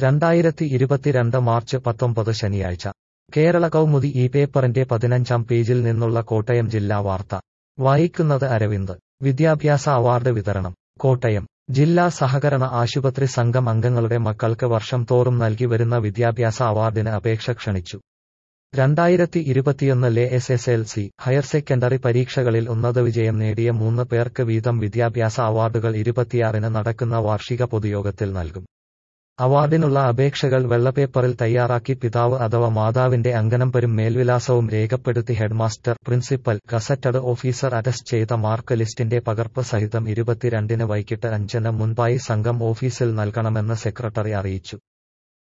രണ്ടായിരത്തി ഇരുപത്തിരണ്ട് മാർച്ച് പത്തൊമ്പത് ശനിയാഴ്ച കേരള കൗമുദി ഈ പേപ്പറിന്റെ പതിനഞ്ചാം പേജിൽ നിന്നുള്ള കോട്ടയം ജില്ലാ വാർത്ത വായിക്കുന്നത് അരവിന്ദ് വിദ്യാഭ്യാസ അവാർഡ് വിതരണം കോട്ടയം ജില്ലാ സഹകരണ ആശുപത്രി സംഘം അംഗങ്ങളുടെ മക്കൾക്ക് വർഷം തോറും നൽകി വരുന്ന വിദ്യാഭ്യാസ അവാർഡിന് അപേക്ഷ ക്ഷണിച്ചു രണ്ടായിരത്തി ഇരുപത്തിയൊന്നിലെ S S L C higher secondary പരീക്ഷകളിൽ ഉന്നത വിജയം നേടിയ മൂന്ന് പേർക്ക് വീതം വിദ്യാഭ്യാസ അവാർഡുകൾ ഇരുപത്തിയാറിന് നടക്കുന്ന വാർഷിക പൊതുയോഗത്തിൽ നൽകും അവാർഡിനുള്ള അപേക്ഷകൾ വെള്ളപ്പേപ്പറിൽ തയ്യാറാക്കി പിതാവ് അഥവാ മാതാവിന്റെ അങ്കനമ്പരും മേൽവിലാസവും രേഖപ്പെടുത്തി headmaster principal gazetted officer attest ചെയ്ത മാർക്ക് ലിസ്റ്റിന്റെ പകർപ്പ് സഹിതം ഇരുപത്തിരണ്ടിന് വൈകിട്ട് അഞ്ചിന് മുൻപായി സംഘം ഓഫീസിൽ നൽകണമെന്ന് സെക്രട്ടറി അറിയിച്ചു